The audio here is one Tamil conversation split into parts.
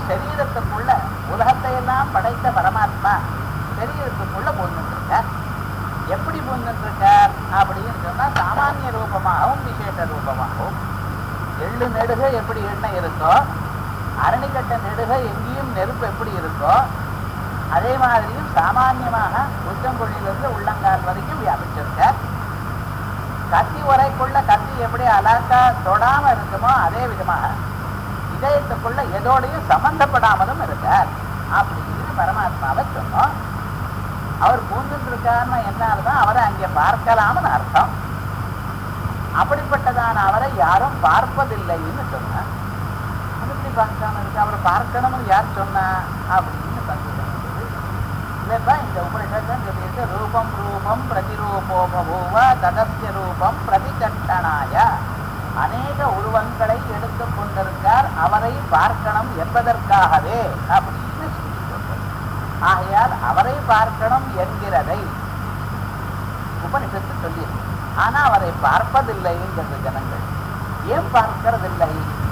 சரீரத்துக்குள்ள உலகத்தை எல்லாம் படைத்த பரமாத்மா சரீரத்துக்குள்ள பூந்துருக்கார் எப்படி பூந்துருக்கார் அப்படின்னு சொன்னா சாமானிய ரூபமாகவும் விசேஷ ரூபமாகவும் எள்ளு நெடுக எப்படி எண்ணெய் இருக்கோ அரணிக்கட்ட நெடுக எங்கேயும் நெருப்பு எப்படி இருக்கோ அதே மாதிரியும் சாமான்யமாக உச்சங்குழியிலிருந்து உள்ளங்கால் வரைக்கும் வியாபிச்சிருக்கார் கத்தி உரைக்குள்ள கத்தி எப்படி அலாக்கா தொடாம இருக்குமோ அதே விதமாக இதயத்துக்குள்ள எதோடையும் சம்பந்தப்படாமலும் இருக்கார் அப்படின்னு பரமாத்மாவை சொன்னோம் அவர் பூந்துட்டு இருக்காருன்னா என்னால்தான் அவரை அங்கே பார்க்கலாம்னு அர்த்தம் அப்படிப்பட்டதான அவரை யாரும் பார்ப்பதில்லைன்னு சொன்னார் அது எப்படி பார்க்காம இருக்கு அவரை பார்க்கணும்னு யார் சொன்னா அப்படின்னு சந்தேகம் வந்தது. இல்லைப்பா இந்த உபனிஷத்தம் சொல்லியிருக்கு ரூபம் ரூபம் பிரதிரூபோபூவ ததஸ்ய ரூபம் பிரதிகட்டனாய அநேக உருவங்களை எடுத்துக் கொண்டிருக்கார் அவரை பார்க்கணும் என்பதற்காகவே அப்படின்னு சொல்லி சொல்றது ஆகையால் அவரை பார்க்கணும் என்கிறதை உபனிஷத்து சொல்லியிருக்கு ஆனா அவரை பார்ப்பதில்லைங்கிறது ஜனங்கள் ஏன் பார்க்கறதில்லை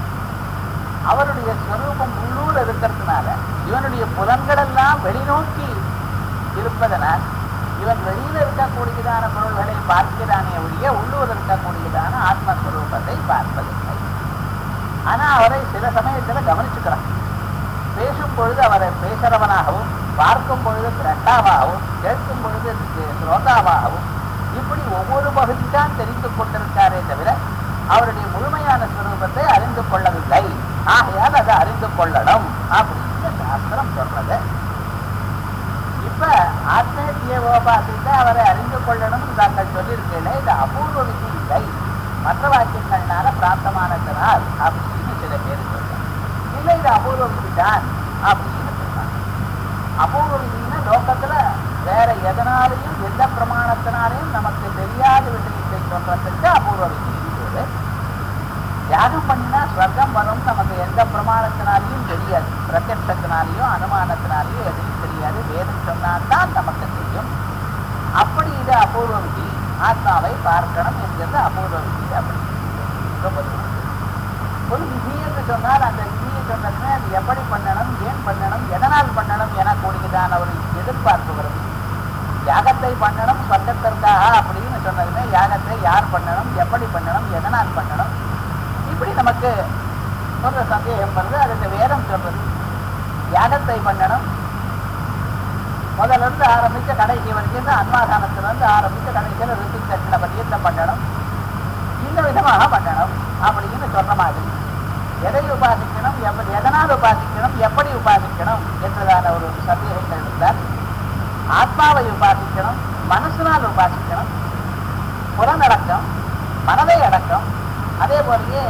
அவருடைய ஸ்வரூபம் உள்ளூர் இருக்கிறதுனால இவனுடைய புலன்கள் எல்லாம் வெளிநோக்கி இருப்பதனால் இவன் வெளியில இருக்கக்கூடியதான பொருள்களை பார்க்கிறானே ஒழிய உள்ளூர் இருக்கக்கூடியதான ஆத்மஸ்வரூபத்தை பார்ப்பதில்லை ஆனா அவரை சில சமயத்துல கவனிச்சுக்கிறான் பேசும் பொழுது அவரை பேசுறவனாகவும் பார்க்கும் பொழுது திரட்டாவாகவும் கேட்கும் பொழுது ஸ்ரோதாவாகவும் இப்படி ஒவ்வொரு பகுதி தான் தெரிந்து கொண்டிருக்காரே தவிர அவருடைய முழுமையான ஸ்வரூபத்தை அறிந்து கொள்ளவில்லை ஆகையால் அதை அறிந்து கொள்ளணும் அப்படின்னு சாஸ்திரம் சொல்றது இப்ப ஆத்மேத்தியோபாசித்த அவரை அறிந்து கொள்ளணும் தாங்கள் சொல்லியிருக்கீங்களே இது அபூர்வ விதி இல்லை மற்ற வாக்கியங்கள்னால பிராப்தமானதனால் அப்படின்னு சில பேர் சொல்றாங்க இல்லை இது அபூர்வ விதி தான் அப்படின்னு சொல்றாங்க அபூர்வ விதின்னா லோகத்துல வேற எதனாலையும் எந்த பிரமாணத்தினாலையும் நமக்கு தெரியாத விஷயத்தை சொல்றதுக்கு அபூர்வ விதி பேரு தியாகம் பண்ணினா ஸ்வர்க்கம் வரும் நமக்கு எந்த பிரமாணத்தினாலையும் தெரியாது பிரத்யட்சத்தினாலேயோ அனுமானத்தினாலேயோ எதையும் தெரியாது வேதம் சொன்னால்தான் நமக்கு தெரியும் அப்படி இது அபூர்வ விதி ஆத்மாவை பார்க்கணும் என்கிறது அபூர்வ விதி அப்படி ரொம்ப தூரம். ஒரு விதி என்று சொன்னால் அந்த விதியை சொன்னதுமே அது எப்படி பண்ணணும் ஏன் பண்ணணும் எதனால் பண்ணணும் என கூடியதான ஒரு எதிர்பார்ப்பு வருது யாகத்தை பண்ணணும் சொர்க்கத்திற்காக அப்படின்னு சொன்னதுமே யாகத்தை யார் பண்ணணும் எப்படி பண்ணணும் எதனால் பண்ணணும் இப்படி நமக்கு ஒரு சந்தேகம் வருது அதுக்கு வேதம் சொல்றது யாகத்தை பண்ணணும் முதல்ல இருந்து ஆரம்பிச்ச கடைசி வரைக்கும் அன்மாதானத்துல இருந்து ஆரம்பிச்ச கடைசியில் ரிஷி தட்சிண பரியத்தை பண்ணணும் இந்த விதமாக பண்ணணும் அப்படின்னு சொன்ன மாதிரி எதை உபாசிக்கணும் எப்ப எதனால் உபாசிக்கணும் எப்படி உபாசிக்கணும் என்றதான ஒரு சந்தேகங்கள் இருந்தால் ஆத்மாவை உபாசிக்கணும் மனசினால் உபாசிக்கணும் புறநடக்கம் மனதை அடக்கம் அதே போலயே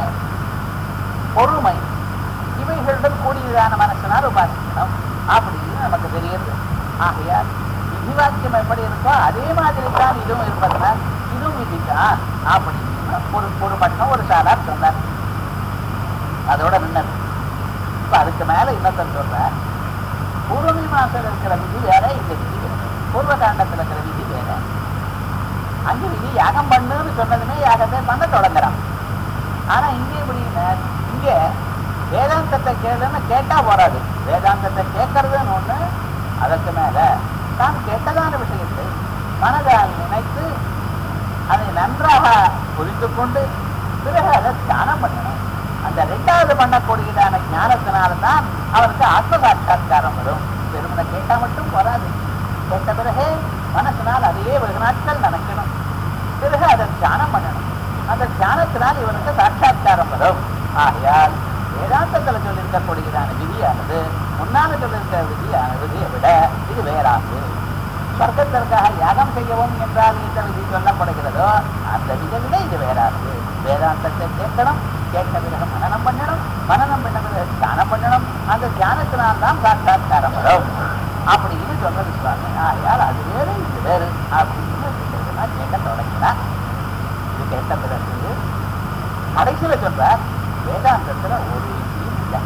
பொறுமை இவைகளுடன் கூடியதான மனசினால் உபாசிக்கணும் அப்படின்னு நமக்கு தெரியுது ஆகையால் விதிவாக்கியம் எப்படி இருக்கோ அதே மாதிரி தான் இதுவும் இருப்பதனால் இதுவும் விதிதான் அப்படின்னு ஒரு ஒரு பட்டம் ஒரு சாலார் சொன்னார் அதோட நின்னது இப்ப அதுக்கு மேல இன்னொருத்தர் சொல்றார் பூர்வமி மாசம் இருக்கிற விதி வேற இந்த விதி வேற பூர்வ காண்டத்துல இருக்கிற விதி வேற அஞ்சு விதி யாகம் பண்ணுன்னு சொன்னதுமே யாகத்தை பண்ண தொடங்குறான் ஆனா இங்கே எப்படின்னா இங்க வேதாந்தத்தை கேளுன்னு கேட்டா போறாது வேதாந்தத்தை கேட்கறதுன்னு ஒண்ணு அதற்கு மேல தான் கேட்டதான விஷயத்தை மனதால் நினைத்து அதை நன்றாக புரிந்து கொண்டு பிறகு அதை தியானம் பண்ணணும் அந்த ரெண்டாவது பண்ணக்கூடியதான ஞானத்தினால்தான் அவருக்கு ஆத்ம சாட்சா்காரம் வரும் பெருமனை கேட்டா மட்டும் போராது கேட்ட பிறகு மனசினால் அதையே வெகு நாட்கள் நினைக்கணும் பிறகு அதை தியானம் பண்ணணும் அந்த தியானத்தினால் இவனுக்கு சாட்சா்காரம் வரும் ஆகையால் வேதாந்தத்தில் சொல்லியிருக்கக்கூடியதான விதியானது முன்னால சொல்லியிருக்கிற விதியான விதியை விட இது வேறாது சொர்க்கத்திற்காக யாகம் செய்யவும் என்றால் இந்த விதி சொல்லப்படுகிறதோ அந்த விதை விட இது வேறாது வேதாந்தத்தை கேட்கணும் கேட்க பிறகு மனனம் பண்ணணும் மனனம் பண்ண பிறகு தியானம் பண்ணணும் அந்த தியானத்தினால்தான் சாட்சாத்காரம் வரும் அப்படின்னு சொல்றது சுவாமி ஆகையால் அது வேறு இது வேறு அப்படின்னு சொல்றதுனா கேட்க தொடங்கினார் இது கேட்ட பிறகு கடைசியில சொல்றார் வேதாந்தத்துல ஒரு விதியும் இல்லை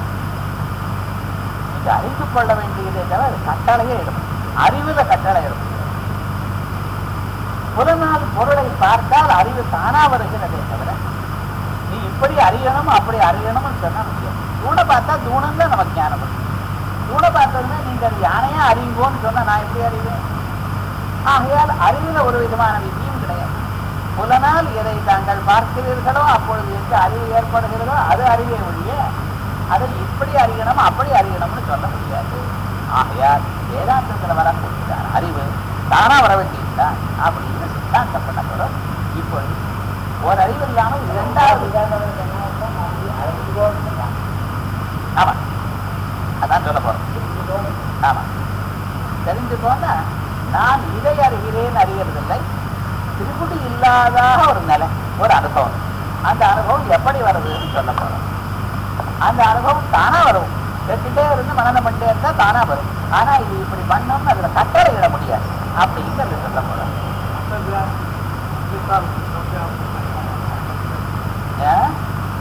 நீங்க அறிந்து கொள்ள வேண்டியதே தவிர அது கட்டளையே இருக்கும் அறிவுல கட்டளை இருக்கும் புலனால் பொருளை பார்த்தால் அறிவு தானா வருகிறதே தவிர நீ இப்படி அறியணும் அப்படி அறியணும்னு சொன்னா முடியும் தூணை பார்த்தா தூணம் தான் நமக்கு ஞானம் வரும் கூட பார்த்ததுன்னா நீங்க அது யானையா அறியுங்கோன்னு சொன்னா நான் எப்படி அறிவேன் ஆகையால் அறிவுல ஒரு விதமான விதியும் கிடையாது புலனால் எதை தாங்கள் பார்க்கிறீர்களோ அப்பொழுது எந்த அறிவு ஏற்படுகிறதோ அது அறிவே ஒழிய அதை இப்படி அறியணும் அப்படி அறியணும்னு சொல்ல முடியாது ஆகையால் வேதாந்தத்துல வரக்கூடியதான அறிவு தானா வர வேண்டியதுதான் அப்படின்னு சித்தாந்தம் பண்ணப்படும் இப்பொழுது ஒரு அறிவு இல்லாமல் இரண்டாவது ஆமா அதான் சொல்ல போறோம் ஆமா தெரிஞ்சுக்கோன்னா நான் இதை அறிகிறேன் அறியறதில்லை திருக்குடி இல்லாதாக ஒரு நிலை ஒரு அனுபவம் அந்த அனுபவம் எப்படி வருதுன்னு சொல்ல போறோம் அந்த அனுபவம் தானா வரும் கேட்டுட்டே இருந்து மனநம் பண்ணிட்டே இருந்தா தானா வரும் ஆனா இது இப்படி பண்ணோம்னு அதுல கட்டளை இட முடியாது அப்படிங்கிறது சொல்ல போறோம் ஏன்?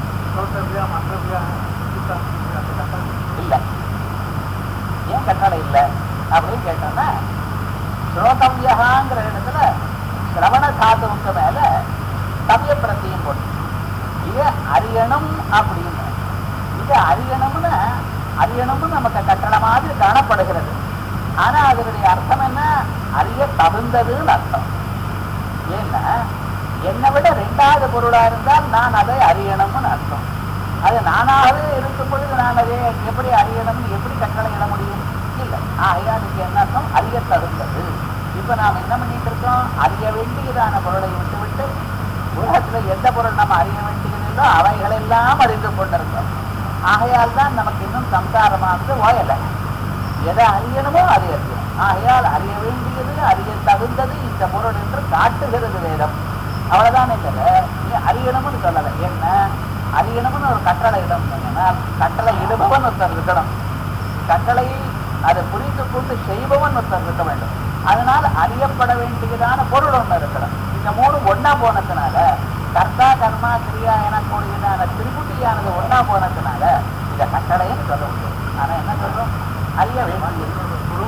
இல்ல ஏன் கட்டளை இல்லை அப்படின்னு கேட்டோம்னா ஸ்ரோதவியகாங்கிற இடத்துல சிரவண தாதுவுக்கு மேல தவிய பிரத்தியம் போட்டு இது அறியணும் அப்படின்னு இது அறியணும்னு அறியணும்னு நமக்கு கட்டளை மாதிரி காணப்படுகிறது ஆனா அதனுடைய அர்த்தம் என்ன அறிய தகுந்ததுன்னு அர்த்தம் ஏன்னா என்னை விட ரெண்டாவது பொருளா இருந்தால் நான் அதை அறியணும்னு அர்த்தம் அது நானாகவே இருக்கும் பொழுது நான் அதை எப்படி அறியணும்னு எப்படி கட்டளை இட முடியும் இல்லை ஆகையாளுக்கு என்ன அர்த்தம் அறிய தகுந்தது இப்ப நாம் என்ன பண்ணிட்டு இருக்கோம் அறிய வேண்டியதான பொருளை விட்டுவிட்டு உலகத்துல எந்த பொருள் நம்ம அறிய வேண்டியதில்லோ அவைகளெல்லாம் அறிந்து கொண்டிருக்கோம் ஆகையால் தான் நமக்கு இன்னும் சம்சாரமானது ஓயலை எதை அறியணுமோ அதை அறியணும் ஆகையால் அறிய வேண்டியது அறிய தகுந்தது இந்த பொருள் என்று காட்டுகிறது வேதம் அவ்வளவுதான் தவிர நீ அறியணும்னு சொல்லலை என்ன அறியணும்னு ஒரு கட்டளை இடம் சொன்னால் கட்டளை இடுபவன் ஒருத்தர் இருக்கணும் கட்டளையை அதை புரிந்து கொண்டு செய்பவன் ஒருத்தர் இருக்க வேண்டும் அதனால் அறியப்பட வேண்டியதான பொருள் ஒன்று இருக்கணும் இந்த மூணு ஒண்ணா போனதுனால கர்த்தா கர்மா கிரியா எனக்கூடியதான திருக்குட்டியானது ஒண்ணா போனதுனால இதை கட்டளைன்னு சொல்ல முடியும் ஆனா என்ன சொல்றோம் அறிய வேண்டியது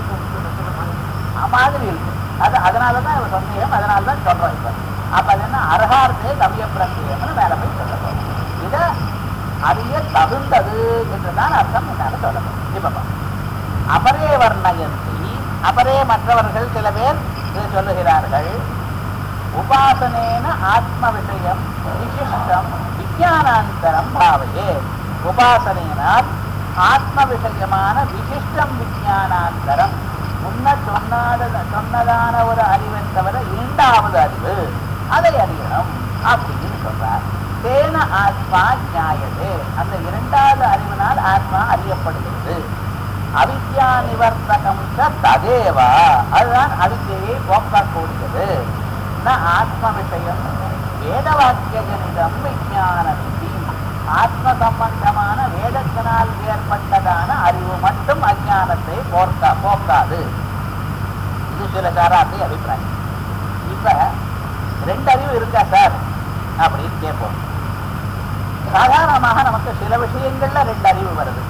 மாதிரி இருக்கு அது அதனாலதான் இவர் சந்தேகம் அதனாலதான் சொல்றோம் இப்ப அப்ப அது என்ன அர்ஹார்த்தே கவிய பிரத்தியம்னு மேல போய் சொல்லணும் இத அறிய தகுந்தது என்றுதான் அர்த்தம் என்னால சொல்லணும் இப்ப பா. அபரே வர்ணயந்தி அபரே மற்றவர்கள் சில பேர் இதை சொல்லுகிறார்கள் உபாசனேன ஆத்ம விஷயம் விசிஷ்டம் விஜயானாந்தரம் பாவையே உபாசனையினால் ஆத்ம விஷயமான விசிஷ்டம் விஜயானாந்தரம் முன்ன சொன்னாத சொன்னதான ஒரு அறிவை தவிர இரண்டாவது அறிவு அதை அறியணும் அப்படின்னு சொல்றார் தேன ஆத்மா நியாயதே அந்த இரண்டாவது அறிவினால் ஆத்மா அறியப்படுகிறது அவித்யா நிவர்த்தகம் ச ததேவா அதுதான் அவித்யை போக்கக்கூடியது ந ஆத்ம விஷயம் வேத வாக்கிய ஜனிதம் விஞ்ஞான விதி ஆத்ம சம்பந்தமான வேதத்தினால் ஏற்பட்டதான அறிவு மட்டும் அஞ்ஞானத்தை போர்க்க போக்காது இது சில சாராருடைய அபிப்பிராயம் இப்ப ரெண்டு அறிவு இருக்கா சார் அப்படின்னு கேட்போம் சாதாரணமாக நமக்கு சில விஷயங்கள்ல ரெண்டு அறிவு வருது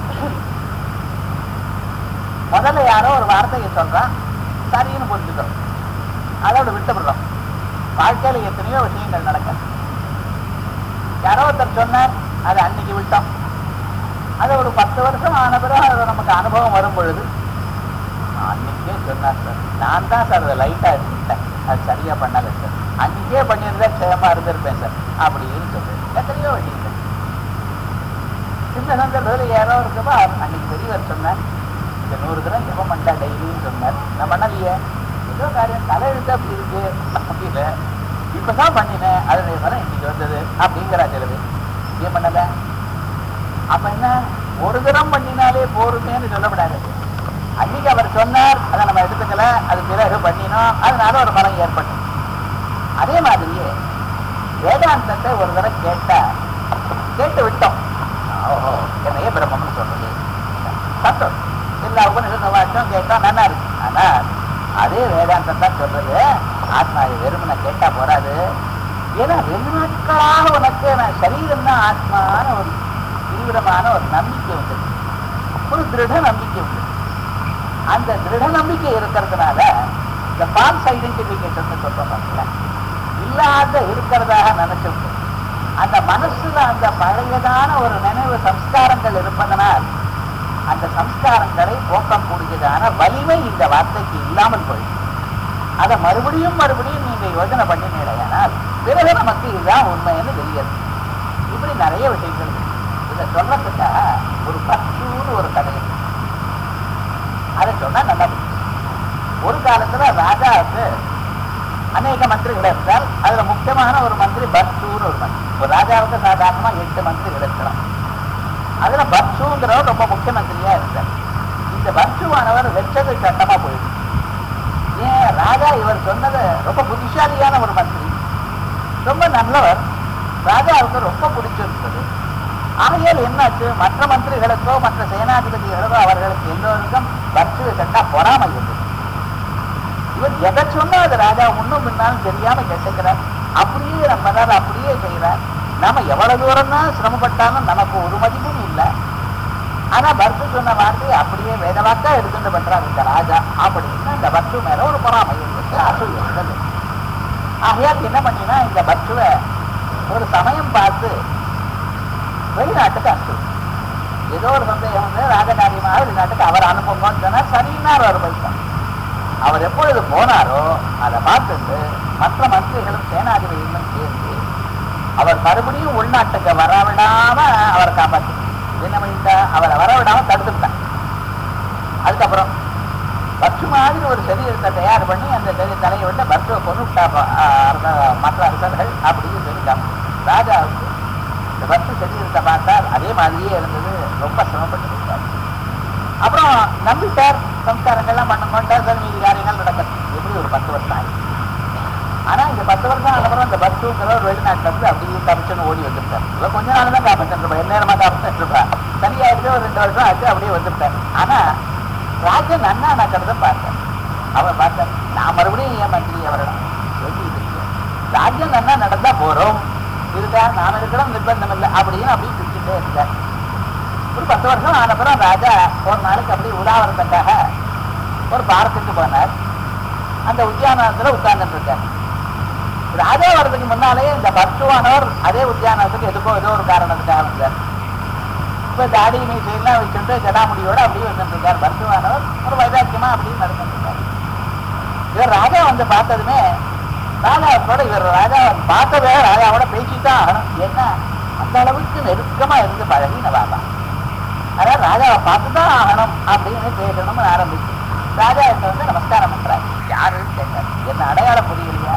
முதல்ல யாரோ ஒரு வார்த்தையை சொல்றான் சரின்னு புரிஞ்சுக்கிறோம் அதோட விட்டுவிடுறோம் வாழ்க்கையில எத்தனையோ விஷயங்கள் நடக்கும் யாரோ ஒருத்தர் சொன்னார் அதை அன்னைக்கு விட்டோம் அது ஒரு பத்து வருஷம் ஆன பிறகு அது நமக்கு அனுபவம் வரும் பொழுது அன்னைக்கே சொன்னார் சார் நான் தான் சார் அதை லைட்டா எடுத்துக்கிட்டேன் அது சரியா பண்ணல சார் அன்னைக்கே பண்ணியிருந்தா க்ஷேமா இருந்திருப்பேன் சார் அப்படின்னு சொல்லு எத்தனையோ விஷயங்கள் சின்ன சந்தர்ப்பத்தில் யாரோ இருக்கப்போ அன்னைக்கு பெரியவர் சொன்னார் இந்த நூறு கிராம் ஜெபம் பண்ணிட்டா டெய்லின்னு சொன்னார் நான் பண்ணலையே ஏதோ காரியம் தலையெழுத்து அப்படி இருக்கு முடியல இப்பதான் பண்ணினேன் அதனுடைய பலம் இன்னைக்கு வந்தது அப்படிங்கிறா சில பேர் ஏன் பண்ணல அப்ப என்ன ஒரு தினம் பண்ணினாலே போருமேன்னு சொல்லப்படாது அன்னைக்கு அவர் சொன்னார் அதை நம்ம எடுத்துக்கல அது பிறகு பண்ணினோம் அதனால ஒரு பலம் ஏற்பட்டது அதே மாதிரியே வேதாந்தத்தை ஒரு தடவை கேட்டா கேட்டு விட்டோம் ஓஹோ என்னையே பிரம்மம்னு சொல்றது சத்தம் எல்லா உபநிஷத்து வாட்சம் கேட்டா நல்லா இருக்கு ஆனா அதே வேதாந்தம் தான் சொல்றது ஆத்மா வெறுமனை கேட்டா போறாது ஏன்னா ரெண்டு நாட்களாக உனக்கு நான் சரீரம் தான் ஆத்மான ஒரு தீவிரமான ஒரு நம்பிக்கை உண்டு ஒரு திருட நம்பிக்கை உண்டு அந்த திருட நம்பிக்கை இருக்கிறதுனால இந்த பால்ஸ் ஐடென்டிபிகேஷன் சொல்றோம் பாத்தீங்களா இல்லாத இருக்கிறதாக நினைச்சுட்டு அந்த மனசுல அந்த பழையதான ஒரு நினைவு சம்ஸ்காரங்கள் இருப்பதனால் அந்த சம்ஸ்காரங்களை போக்கக்கூடியதான வலிமை இந்த வார்த்தைக்கு இல்லாமல் போயிடும் அதை மறுபடியும் மறுபடியும் நீங்க யோசனை பண்ணினீடையானால் பிறகு நமக்கு இதுதான் உண்மைன்னு தெரியாது இப்படி நிறைய விஷயங்கள் இருக்கு. இதை சொல்றதுக்காக ஒரு பத்துன்னு ஒரு கதை இருக்கு. அதை சொன்னா நல்லா புரியும். ஒரு காலத்துல ராஜாவுக்கு அநேக மந்திரிகள் இருந்தால் அதுல முக்கியமான ஒரு மந்திரி பர்சூன்னு ஒரு மந்திரி ஒரு ராஜாவுக்கு சாதாரணமா எட்டு மந்திரிகள் இருக்கலாம் அதுல பர்சுங்கிறவர் ரொம்ப முக்கிய மந்திரியா இருந்தார் இந்த பர்சுவானவர் வெச்சது சட்டமா போயிடுச்சு ஏன் ராஜா இவர் சொன்னது ரொம்ப புத்திசாலியான ஒரு மந்திரி ரொம்ப நல்லவர் ராஜாவுக்கு ரொம்ப பிடிச்சிருந்தது ஆகையால் என்னாச்சு மற்ற மந்திரிகளுக்கோ மற்ற சேனாதிபதிகளுக்கோ அவர்களுக்கு எல்லோருக்கும் பர்சுவை கண்டா பொறாமை இருந்தது இவர் எதை சொன்னா அது ராஜா முன்னும் பின்னாலும் தெரியாம கேட்டுக்கிறார் அப்படியே நம்ம தான் அப்படியே செய்யறார் நாம எவ்வளவு தூரம் தான் சிரமப்பட்டாலும் நமக்கு ஒரு மதிப்பும் இல்லை ஆனா பர்த்து சொன்ன வார்த்தையை அப்படியே வேதவாக்கா எடுத்துட்டு பண்றாரு இந்த ராஜா அப்படின்னு இந்த பர்த்து மேல ஒரு பொறாமை இருந்தது அசூய் இருந்தது ஆகையால் என்ன பண்ணினா இந்த பர்த்துவை ஒரு சமயம் பார்த்து வெளிநாட்டுக்கு அனுப்பு ஏதோ ஒரு சந்தேகம் வந்து ராஜகாரியமாக வெளிநாட்டுக்கு அவர் அனுப்புங்கன்னு சொன்னா சரின்னார் அவர் போயிட்டார் அவர் எப்பொழுது போனாரோ அதை பார்த்துட்டு மற்ற மந்திரிகளும் சேனாதிபதிகளும் சேர்ந்து அவர் மறுபடியும் உள்நாட்டுக்கு வரவிடாம அவரை காப்பாற்றி என்ன பண்ணிட்டா அவரை வரவிடாம தடுத்துட்டார் அதுக்கப்புறம் பத்து மாதிரி ஒரு சரீரத்தை தயார் பண்ணி அந்த சரி தலையை விட்டு பர்த்துவை கொண்டு விட்டா மற்ற அரசர்கள் அப்படின்னு சொல்லிட்டாங்க ராஜாவுக்கு இந்த பர்த்து சரீரத்தை பார்த்தால் அதே மாதிரியே இருந்தது ரொம்ப சிரமப்பட்டு விட்டார் அப்புறம் நம்பிட்டார் சம்ஸ்காரங்கள்லாம் பண்ண மாட்டார் சரி மீதி காரியங்கள் நடக்குது எப்படி ஒரு பத்து வருஷம் ஆயிடுச்சு ஆனா இந்த பத்து வருஷம் அதுக்கப்புறம் இந்த பஸ்ஸுங்கிற ஒரு வெளிநாட்டுல இருந்து அப்படியே தப்பிச்சுன்னு ஓடி வந்துட்டார் இவன் கொஞ்ச நாள் தான் காப்பாற்று இருப்பா நேரமா காப்பாற்று இருப்பா சரியாயிடுச்சு ஒரு ரெண்டு வருஷம் ஆச்சு அப்படியே வந்துட்டார் ஆனா ராஜன் அண்ணா நடக்கிறத பார்த்தேன் அவர் பார்த்தார் நான் மறுபடியும் ஏன் மந்திரி அவரிடம் சொல்லிட்டு இருக்கேன் ராஜன் அண்ணா நடந்தா போறோம் இருக்கா நாம இருக்கிறோம் நிர்பந்தம் இல்லை அப்படின்னு அப்படியே சுற்றிட்டே இருந்தார் ஒரு பத்து வருஷம் ஆனப்புறம் ராஜா ஒரு நாளைக்கு அப்படியே உலாவரத்துக்காக ஒரு பார்க்குக்கு போனார் அந்த உத்தியானத்துல உட்கார்ந்துட்டு இருக்கார் ராஜா வர்றதுக்கு முன்னாலேயே இந்த பர்சுவானவர் அதே உத்தியானத்துக்கு எதுக்கோ ஏதோ ஒரு காரணத்துக்காக வந்தார் இப்ப தாடி மீசையெல்லாம் வச்சுட்டு ஜடாமுடியோட அப்படியே வந்துட்டு இருக்கார் பர்சுவானவர் ஒரு வைராக்கியமா அப்படியே நடந்துட்டு இருக்கார் இவர் ராஜா வந்து பார்த்ததுமே ராஜாவோட இவர் ராஜா பார்த்ததே ராஜாவோட பேசித்தான் ஆகணும் ஏன்னா அந்த அளவுக்கு நெருக்கமா இருந்து பழகின பாபா அதாவது ராஜாவை பார்த்துதான் ஆகணும் அப்படின்னு பேசணும்னு ஆரம்பிச்சு ராஜா என்ன வந்து நமஸ்காரம் பண்றாரு யாருன்னு கேட்டார் என்ன அடையாளம் புரியலையா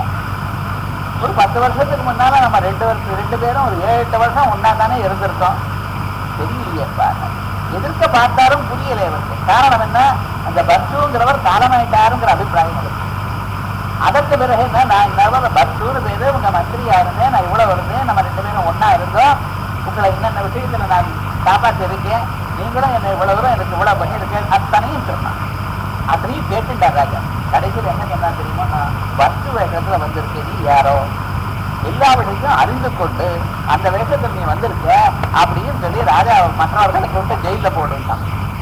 ஒரு பத்து வருஷத்துக்கு முன்னால நம்ம ரெண்டு வருஷம் ரெண்டு பேரும் ஒரு ஏழு எட்டு வருஷம் ஒன்னா தானே இருந்திருக்கோம் தெரியலையேப்பா எதிர்க்க பார்த்தாரும் புரியல இவருக்கு காரணம் என்ன அந்த பர்சுங்கிறவர் காலமாயிட்டாருங்கிற அபிப்பிராயம் இருக்கு அதற்கு பிறகு என்ன நான் இந்த பர்சுன்னு பேரு உங்க மந்திரியா இருந்தேன் நான் இவ்வளவு இருந்தேன் நம்ம ரெண்டு பேரும் ஒன்னா இருந்தோம் உங்களை என்னென்ன விஷயத்துல நான் காப்பாற்றி இருக்கேன் நீங்களும் என்ன இவ்வளவு தூரம் எனக்கு இவ்வளவு பண்ணியிருக்கேன் அத்தனையும் சொன்னான் அத்தனையும் கேட்டுட்டார் ராஜா கடைசியில் என்ன சொன்னா தெரியுமா நான் பர்சு வேஷத்துல வந்திருக்கேன் நீ யாரோ எல்லா விஷயத்தையும் அறிந்து கொண்டு அந்த வேஷத்தில் நீ வந்திருக்க அப்படின்னு சொல்லி ராஜா மற்றவர்களை கொண்டு ஜெயில போடுட்டான்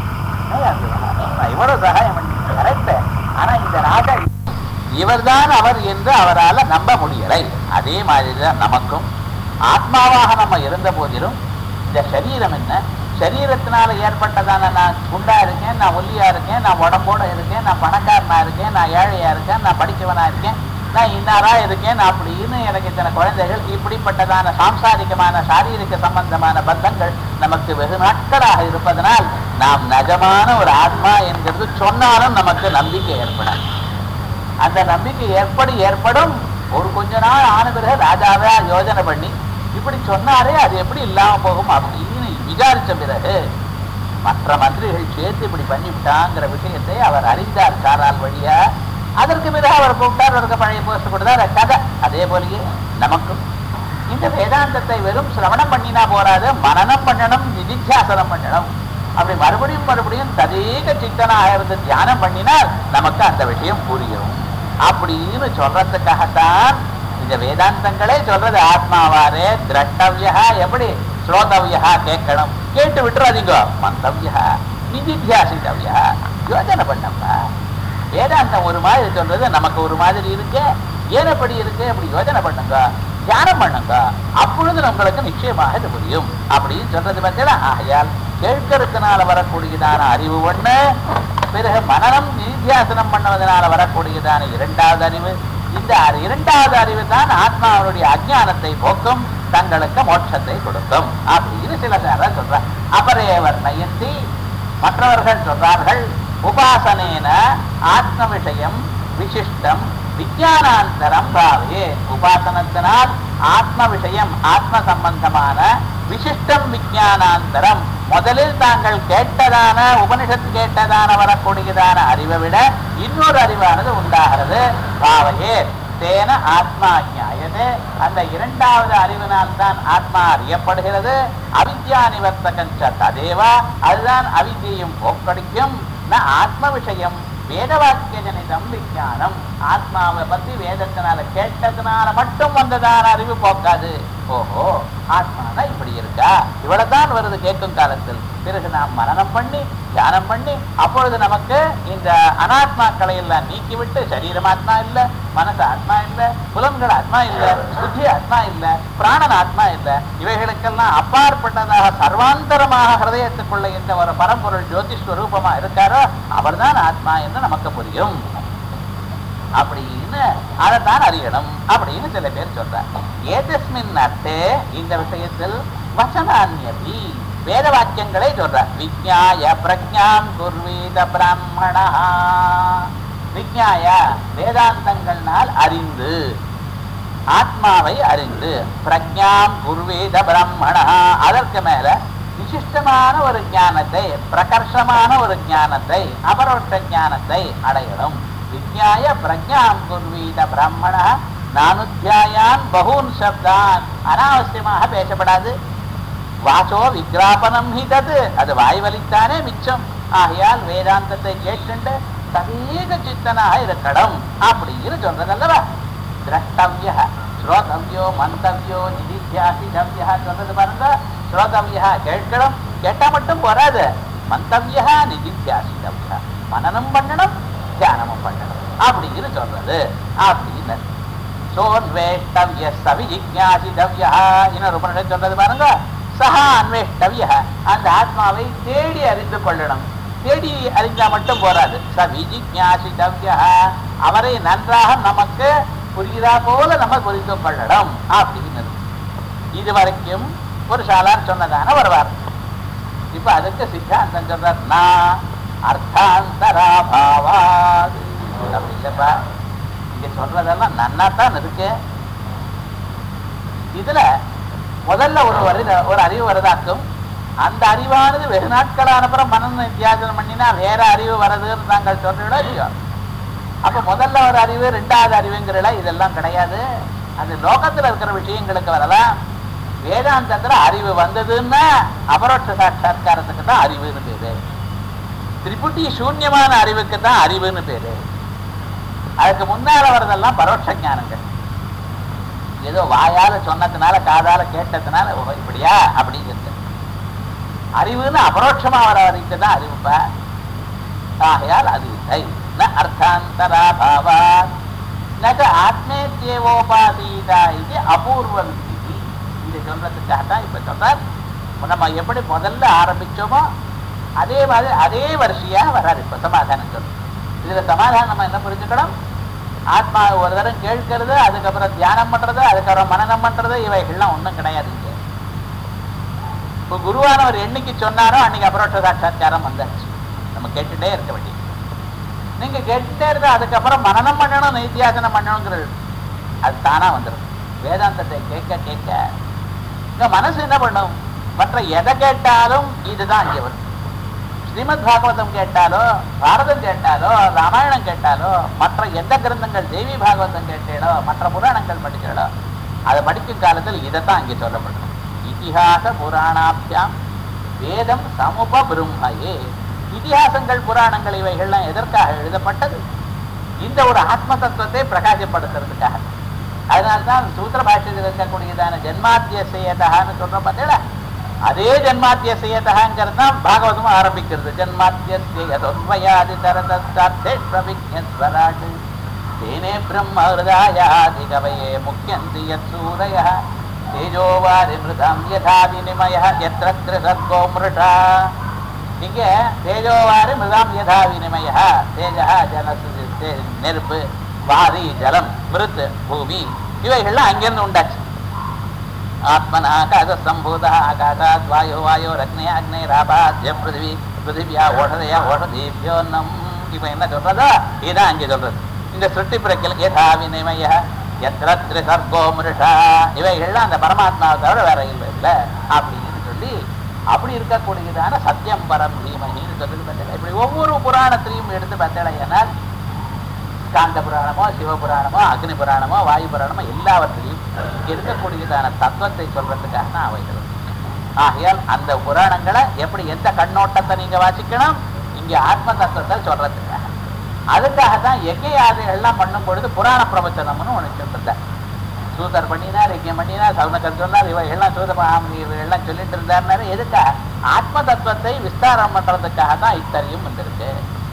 இவ்வளவு சகாயம் பண்ணி கரெக்ட் ஆனா இந்த ராஜா இவர்தான் அவர் என்று அவரால் நம்ப முடியலை அதே மாதிரிதான் நமக்கும் ஆத்மாவாக நம்ம இருந்த போதிலும் இந்த சரீரம் என்ன சரீரத்தினால ஏற்பட்டதான நான் குண்டா இருக்கேன் நான் ஒல்லியா இருக்கேன் நான் உடம்போட இருக்கேன் நான் பணக்காரனா இருக்கேன் நான் ஏழையா இருக்கேன் நான் படிச்சவனா இருக்கேன் நான் இன்னாரா இருக்கேன் அப்படின்னு எனக்கு இத்தனை குழந்தைகள் இப்படிப்பட்டதான சாம்சாரிகமான சாரீரிக சம்பந்தமான பந்தங்கள் நமக்கு வெகு நாட்களாக இருப்பதனால் நாம் நிஜமான ஒரு ஆத்மா என்கிறது சொன்னாலும் நமக்கு நம்பிக்கை ஏற்படாது அந்த நம்பிக்கை எப்படி ஏற்படும் ஒரு கொஞ்ச நாள் ஆன பிறகு ராஜாவே யோஜனை பண்ணி இப்படி சொன்னாரே அது எப்படி இல்லாம போகும் அப்படின்னு விசாரிச்ச பிறகு மற்ற மந்திரிகள் சேர்த்து இப்படி பண்ணிவிட்டாங்கிற விஷயத்தை அவர் அறிந்தார் சாரால் வழியா அதற்கு பிறகு அவர் கூப்பிட்டார் அவருக்கு பழைய போஸ்ட் கொடுத்தார் கதை அதே போலயே நமக்கும் இந்த வேதாந்தத்தை வெறும் சிரவணம் பண்ணினா போறாது மனனம் பண்ணணும் நிதித்தியாசனம் பண்ணணும் அப்படி மறுபடியும் மறுபடியும் ததேக சித்தனாக இருந்து தியானம் பண்ணினால் நமக்கு அந்த விஷயம் புரியும் அப்படின்னு சொல்றதுக்காகத்தான் இந்த வேதாந்தங்களே சொல்றது ஆத்மாவாரே திரட்டவியா எப்படி ஸ்ரோதவியா கேட்கணும் கேட்டு விட்டுறாதீங்க மந்தவியா நிதித்தியாசித்தவியா யோஜனை பண்ணப்பா வேதாந்தம் ஒரு மாதிரி சொல்றது நமக்கு ஒரு மாதிரி இருக்கு ஏனப்படி இருக்கு அப்படி யோஜனை பண்ணுங்க தியானம் பண்ணுங்க அப்பொழுது உங்களுக்கு நிச்சயமாக இது புரியும் அப்படின்னு சொல்றது பார்த்தீங்களா ஆகையால் கேட்கறதுனால வரக்கூடியதான அறிவு ஒண்ணு பிறகு மனநம் நிதித்தியாசனம் பண்ணுவதனால வரக்கூடியதான இரண்டாவது அறிவு இந்த அறி- இரண்டாவது அறிவு தான் ஆத்மாவுடைய அஜ்ஞானத்தை போக்கும் தங்களுக்கு மோட்சத்தை கொடுக்கும் அப்படின்னு சில பேர் சொல்ற அபரேவர் நயந்தி மற்றவர்கள் சொல்றார்கள் உபாசனேன ஆத்ம விஷயம் விசிஷ்டம் விஞ்ஞானாந்தரம் பாவே உபாசனத்தினால் ஆத்ம விஷயம் ஆத்ம சம்பந்தமான விசிஷ்டம் விஞ்ஞானாந்தரம் முதலில் தாங்கள் கேட்டதான உபனிஷத்து கேட்டதான வரக்கூடியதான அறிவை விட இன்னொரு அறிவானது உண்டாகிறது பாவையே தேன ஆத்மா ஞாயது அந்த இரண்டாவது அறிவினால் தான் ஆத்மா அறியப்படுகிறது அவித்யா நிவர்த்தகஞ்ச ததேவா அதுதான் அவித்யையும் போக்கடிக்கும் ந ஆத்ம விஷயம் வேத வாக்கிய ஜனிதம் விஞ்ஞானம் ஆத்மாவை பத்தி வேதத்தினால கேட்டதுனால மட்டும் வந்ததான அறிவு போக்காது ஓஹோ ஆத்மானா இப்படி இருக்கா இவ்வளவுதான் வருது கேட்கும் காலத்தில் பிறகு நாம் மனனம் பண்ணி தியானம் பண்ணி அப்பொழுது நமக்கு இந்த அனாத்மாக்களை எல்லாம் நீக்கிவிட்டு சரீரம் ஆத்மா இல்ல மனசு ஆத்மா இல்ல புலன்கள் ஆத்மா இல்ல புத்தி ஆத்மா இல்ல பிராணன் ஆத்மா இல்ல இவைகளுக்கெல்லாம் அப்பாற்பட்டதாக சர்வாந்தரமாக ஹிருதயத்துக்குள்ள இந்த ஒரு பரம்பொருள் ஜோதி ஸ்வரூபமா இருக்காரோ அவர்தான் ஆத்மா என்று நமக்கு புரியும் அப்படின்னு அதைத்தான் அறியணும் அப்படின்னு சில பேர் சொல்றாங்க ஏதஸ்மின் அர்த்தே இந்த விஷயத்தில் வசனான்யபி வேத வாக்கியங்களை சொல்ற விஜ்ஞாய பிரஜாம் குர்வீத பிராமணா விஜ்ஞாய வேதாந்தங்கள்னால் அறிந்து ஆத்மாவை அறிந்து பிரஜாம் குர்வேத பிரம்மணா அதற்கு மேல விசிஷ்டமான ஒரு ஞானத்தை பிரகர்ஷமான ஒரு ஞானத்தை அபரோட்ச ஞானத்தை அடையணும் விஜ்ஞாய பிரஜாம் குர்வீத பிரம்மணா நானுத்தியாயான் பகூன் சப்தான் அனாவசியமாக பேசப்படாது வாசோ விக்ராபனம் ஹி தது அது வாய்வலித்தானே மிச்சம் ஆகையால் வேதாந்தத்தை கேட்டுண்டு ததேக சித்தனாக இருக்கணும் அப்படின்னு சொல்றது அல்லவா திரஷ்டவிய ஸ்ரோதவியோ மந்தவியோ நிதித்தியாசிதவியா சொல்றது பாருங்க ஸ்ரோதவியா கேட்கணும் கேட்டா மட்டும் போராது மந்தவியா நிதித்தியாசிதவியா மனனம் பண்ணணும் தியானமும் பண்ணணும் அப்படின்னு சொல்றது அப்படின்னு சோன்வேஷ்டவிய சவிஜிஜாசிதவியா இன்னொரு உபனிஷத் சொல்றது பாருங்க சஹா அன்வேஷ்டவிய அந்த ஆத்மாவை தேடி அறிந்து கொள்ளணும் தேடி அறிந்தா மட்டும் போராது சவிஜிஜாசிதவிய அவரை நன்றாக நமக்கு புரிகிறா போல நம்ம புரிந்து கொள்ளணும் அப்படின்னு இது வரைக்கும் ஒரு சாலார் சொன்னதான ஒரு வார்த்தை இப்ப அதுக்கு சித்தாந்தம் சொல்றார் நான் அர்த்தாந்தராபாவாது அப்படி இல்லப்பா இங்க சொல்றதெல்லாம் நன்னாத்தான் இருக்கு இதுல முதல்ல ஒரு வரி ஒரு அறிவு வருதாக்கும் அந்த அறிவானது வெகு நாட்களான அப்புறம் மனநல வித்தியாசனம் பண்ணினா வேற அறிவு வருதுன்னு தாங்கள் சொல்றீங்களோ இல்லையோ அப்ப முதல்ல ஒரு அறிவு ரெண்டாவது அறிவுங்கிறல இதெல்லாம் கிடையாது அது லோகத்துல இருக்கிற விஷயங்களுக்கு வரலாம் வேதாந்தத்துல அறிவு வந்ததுன்னா அபரோட்ச சாட்சா்காரத்துக்கு தான் அறிவுன்னு பேரு திரிபுட்டி சூன்யமான அறிவுக்கு தான் அறிவுன்னு பேரு அதுக்கு முன்னால வர்றதெல்லாம் பரோட்ச ஞானங்கள் ஏதோ வாயால சொன்னதுனால காதால கேட்டதுனால ஓ, இப்படியா அப்படிங்கிறது அறிவுன்னு அபரோட்சமா வர வரைக்கும் தான் அறிவுப்பா ஆகையால் அது இல்லை ந அர்த்தாந்தரா பாவா நக ஆத்மேத்தியவோபாசீதா இது அபூர்வ விதி இது சொல்றதுக்காக தான் இப்ப சொல்றார் நம்ம எப்படி முதல்ல ஆரம்பிச்சோமோ அதே மாதிரி அதே வரிசையா வர்றாரு இப்ப சமாதானம் சொல்றோம் இதுல சமாதானம் நம்ம என்ன புரிஞ்சுக்கணும் ஆத்மா ஒரு தரம் கேட்கறது அதுக்கப்புறம் தியானம் பண்றது அதுக்கப்புறம் மனநம் பண்றது இவைகள்லாம் ஒண்ணும் கிடையாது இங்க இப்போ குருவானவர் என்னைக்கு சொன்னாரோ அன்னைக்கு அபரோட்ச சாட்சா்காரம் வந்தாச்சு நம்ம கேட்டுட்டே இருக்க வேண்டியது நீங்க கேட்டுட்டே இருந்தா அதுக்கப்புறம் மனநம் பண்ணணும் நைத்தியாசனம் பண்ணணுங்கிறது அது தானா வந்துடும் வேதாந்தத்தை கேட்க கேட்க இங்க மனசு என்ன பண்ணும் மற்ற எதை கேட்டாலும் இதுதான் இங்க வரும் ஸ்ரீமத் பாகவதம் கேட்டாலோ பாரதம் கேட்டாலோ ராமாயணம் கேட்டாலோ மற்ற எந்த கிரந்தங்கள் தேவி பாகவதம் கேட்டாலோ மற்ற புராணங்கள் படிச்சாலோ அதை படிக்கும் காலத்தில் இதைத்தான் இங்கே சொல்லப்படும் இதிகாச புராணாபியாம் வேதம் சமுப பிரம்மையே இதிகாசங்கள் புராணங்கள் இவைகள்லாம் எதற்காக எழுதப்பட்டது இந்த ஒரு ஆத்ம தத்துவத்தை பிரகாசப்படுத்துறதுக்காக அதனால்தான் சூத்திர பாஷ்யத்தில் இருக்கக்கூடியதான ஜென்மாத்திய செய்யதகான்னு சொல்றோம் பார்த்தீங்களா அதே ஜென்மாத்திய செய்யதகாங்கிறது தான் பாகவதமும் ஆரம்பிக்கிறது ஜென்மாத்திய செய்யதொன்மயாதி தரதே பிரவிஜஸ்வராட் தேனே பிரம்ம ஹிருதாயாதி கவயே முக்கியந்தி யத் சூரய தேஜோவாரி மிருதம் யதா வினிமய எத்திர திரிசர்கோ மிருடா இங்க தேஜோவாரி மிருதம் யதா வினிமய தேஜா ஜலசு தே- நெருப்பு வாரி ஜலம் மிருத் பூமி இவைகள்லாம் அங்கிருந்து உண்டாச்சு ஆத்மன ஆகாச சம்பூத ஆகாசாத் வாயோ வாயோ அக்னே அக்னே ராபாத்ய பிருத்திவி பிருத்திவியா ஓஷதையா ஓஷதீபியோன்னம் இப்ப என்ன சொல்றதோ இதான் அங்கே சொல்றது இந்த சிருஷ்டி பிரக்கில் யதா வினிமய எத்திர திரிசர்கோ மிருஷா இவைகள்லாம் அந்த பரமாத்மாவை தவிர வேற இல்லை இல்லை அப்படின்னு சொல்லி அப்படி இருக்கக்கூடியதான சத்தியம் பரம் தீமகின்னு சொல்லி பார்த்தேன் இப்படி ஒவ்வொரு புராணத்திலையும் எடுத்து பார்த்தேன் காந்த புராணமோ சிவபுராணமோ அக்னி புராணமோ வாயு புராணமோ எல்லாவற்றிலையும் இங்க இருக்கக்கூடியதான தத்துவத்தை சொல்றதுக்காக தான் அவைகள் ஆகையால் அந்த புராணங்களை எப்படி எந்த கண்ணோட்டத்தை நீங்க வாசிக்கணும் இங்க ஆத்ம தத்துவத்தை சொல்றதுக்காக அதுக்காக தான் எக்கையாது எல்லாம் பண்ணும் பொழுது புராண பிரவச்சனம்னு ஒண்ணு சொல்லிருந்தார் சூதர் பண்ணினார் யஜ்யம் பண்ணினார் சவுனகர் சொன்னார் இவ எல்லாம் சூதபாமி இவ எல்லாம் சொல்லிட்டு இருந்தாருனாரு எதுக்காக ஆத்ம தத்துவத்தை விஸ்தாரம் பண்றதுக்காக தான் இத்தனையும் வந்திருக்கு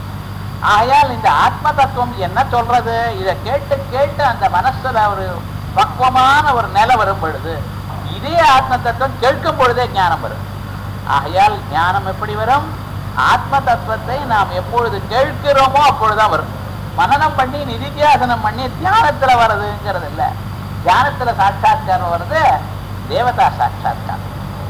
ஆகையால் இந்த ஆத்ம தத்துவம் என்ன சொல்றது இதை கேட்டு கேட்டு அந்த மனசுல ஒரு பக்குவமான ஒரு நிலை வரும் பொழுது இதே ஆத்ம தத்துவம் கேட்கும் பொழுதே ஞானம் வரும் ஆகையால் ஞானம் எப்படி வரும் ஆத்ம தத்துவத்தை நாம் எப்பொழுது கேட்கிறோமோ அப்பொழுதுதான் வரும் மனனம் பண்ணி நிதித்தியாசனம் பண்ணி தியானத்துல வர்றதுங்கிறது இல்ல தியானத்துல சாட்சாத்காரம் வருது தேவதா சாட்சாத்காரம்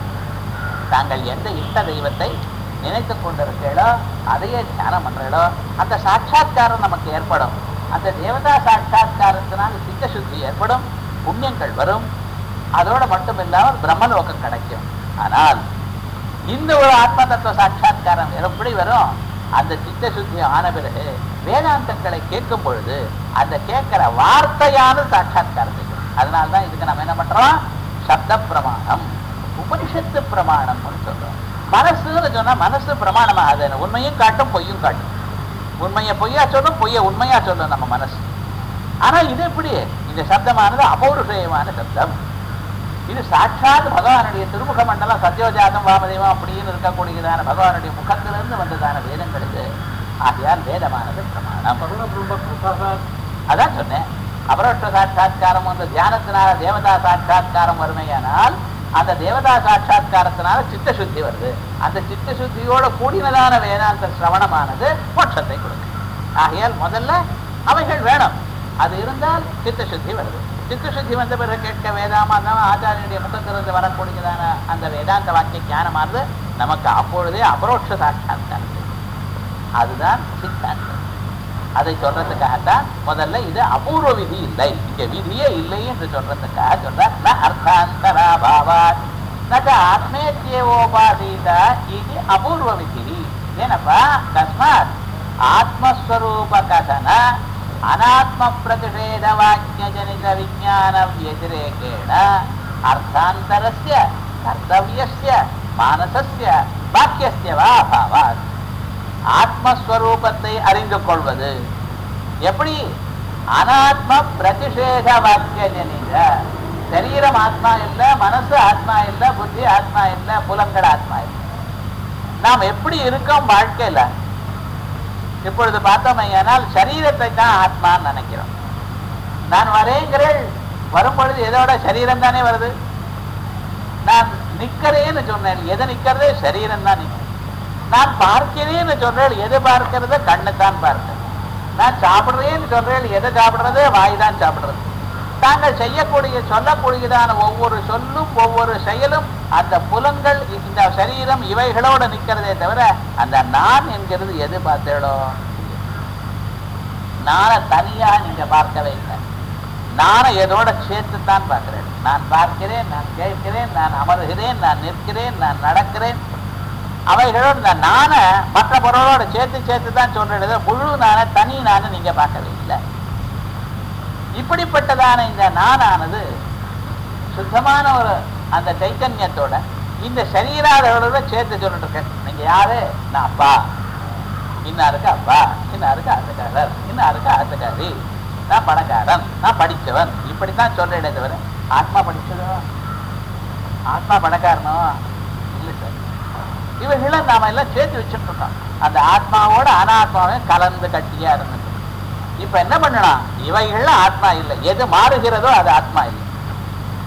தாங்கள் எந்த இஷ்ட தெய்வத்தை நினைத்து கொண்டிருக்கீங்களோ அதையே தியானம் பண்றீங்களோ அந்த சாட்சாத்காரம் நமக்கு ஏற்படும் அந்த தேவதா சாட்சாத்காரத்தினால் சித்த சுத்தி ஏற்படும் புண்ணியங்கள் வரும் அதோட மட்டும் இல்லாமல் பிரம்மலோகம் கிடைக்கும் ஆனால் இந்த ஒரு ஆத்ம தத்துவ சாட்சாத்காரம் எப்படி வரும் அந்த சித்த சுத்தி ஆன பிறகு வேதாந்தங்களை கேட்கும் பொழுது அந்த கேட்கிற வார்த்தையான சாட்சாத்காரத்தை கொடுக்கும். அதனால்தான் இதுக்கு நம்ம என்ன பண்றோம் சப்த பிரமாணம் உபனிஷத்து பிரமாணம்னு சொல்றோம் மனசுன்னு சொன்னா மனசு பிரமாணமாகாது உண்மையும் காட்டும் பொய்யும் காட்டும் உண்மையை பொய்யா சொல்லும் பொய்யை உண்மையா சொல்லும் நம்ம மனசு ஆனா இது எப்படி இந்த சப்தமானது அபௌருஷயமான சப்தம் இது சாட்சாத் பகவானுடைய திருமுக மண்டலம் சத்யோஜாதம் வாமதேவம் அப்படின்னு இருக்கக்கூடியதான பகவானுடைய முகத்திலிருந்து வந்ததான வேதங்கள் இது ஆகையால் வேதமானது பிரமாணம் அதான் சொன்னேன் அபரோட்ச சாட்சா்காரம் வந்து தியானத்தினால தேவதா சாட்சா்காரம் வறுமையானால் அந்த தேவதா சாட்சா்காரத்தினால சித்த சுத்தி வருது அந்த சித்த சுத்தியோட கூடினதான வேதாந்த சிரவணமானது மோட்சத்தை கொடுக்கும் ஆகையால் முதல்ல அவைகள் வேணும் அது இருந்தால் சித்த சுத்தி வருது சித்த சுத்தி வந்த பிறகு கேட்க வேதாமாதான் ஆச்சாரியனுடைய முகத்திலிருந்து வரக்கூடியதான அந்த வேதாந்த வாக்கிய ஞானமானது நமக்கு அப்பொழுதே அபரோட்ச சாட்சா்காரம் அதுதான் சித்தாந்தம் அதை சொல்றதுக்காகத்தான் முதல்ல இது அபூர்வ விதி இல்லை இங்க விதியே இல்லை என்று சொல்றதுக்காக சொல்ற ந அர்த்தாந்தரா பாவாத் நக ஆத்மேத்யேவோபாதீத இது அபூர்வ விதி ಏನಪ್ಪಾ ತಸ್ಮಾತ್ ಆತ್ಮಸ್ವರೂಪ ಕಥನ ಅನಾತ್ಮ ಪ್ರತಿಷೇಧ ವಾಕ್ಯ ಜನಿತ ವಿಜ್ಞಾನ ವ್ಯತಿರೇಕೇಣ ಅರ್ಥಾಂತರಸ್ಯ ಕರ್ತವ್ಯಸ್ಯ ಮಾನಸಸ್ಯ ವಾಕ್ಯಸ್ಯ ವಾ ಅಭಾವಾತ್ ஆத்மஸ்வரூபத்தை அறிந்து கொள்வது எப்படி அனாத்ம பிரதிஷேத வாக்கிய ஜனித சரீரம் ஆத்மா இல்ல மனசு ஆத்மா இல்ல புத்தி ஆத்மா இல்ல புலங்கள் ஆத்மா இல்ல நாம் எப்படி இருக்கோம் வாழ்க்கையில இப்பொழுது பார்த்தோமையானால் சரீரத்தை தான் ஆத்மான்னு நினைக்கிறோம் நான் வரேங்கிறேன் வரும் பொழுது எதோட சரீரம் தானே வருது நான் நிக்கிறேன்னு சொன்னேன் எதை நிக்கிறது சரீரம் தான் நிற்கும் நான் பார்க்கிறேன்னு சொல்றேன் எது பார்க்கிறது கண்ணு தான் பார்க்கிறது நான் சாப்பிடுறேன்னு சொல்றேன் எதை சாப்பிடுறது வாய் தான் சாப்பிடுறது தாங்கள் செய்யக்கூடிய சொல்லக்கூடியதான ஒவ்வொரு சொல்லும் ஒவ்வொரு செயலும் அந்த புலங்கள் இந்த சரீரம் இவைகளோட நிக்கிறதே தவிர அந்த நான் என்கிறது எது பார்த்தேடோ நானை தனியா நீங்க பார்க்கவே இல்லை நானை எதோட சேர்த்து தான் பார்க்கிறேன் நான் பார்க்கிறேன் நான் கேட்கிறேன் நான் அமர்கிறேன் நான் நிற்கிறேன் நான் நடக்கிறேன் அவைகளோட இந்த நானை மற்ற பொருளோட சேர்த்து சேர்த்து தான் சொல்றது முழு நானை தனி நானை நீங்க பார்க்கவே இல்லை இப்படிப்பட்டதான இந்த நானானது சுத்தமான ஒரு அந்த சைத்தன்யத்தோட இந்த சரீராதவர்களோட சேர்த்து சொல்லிட்டு இருக்கேன் நீங்க யாரு நான் அப்பா இன்னாருக்கு அப்பா இன்னாருக்கு ஆத்துக்காரர் இன்னாருக்கு ஆத்துக்காரி நான் பணக்காரன் நான் படிச்சவன் இப்படித்தான் சொல்றேனே தவிர ஆத்மா படிச்சதோ ஆத்மா பணக்காரனோ இல்லை சார் இவைகளை நாம எல்லாம் சேர்த்து வச்சுட்டு இருக்கோம் அந்த ஆத்மாவோட அனாத்மாவையும் கலந்து கட்டியா இருந்துட்டு இப்ப என்ன பண்ணலாம் இவைகள்ல ஆத்மா இல்லை எது மாறுகிறதோ அது ஆத்மா இல்லை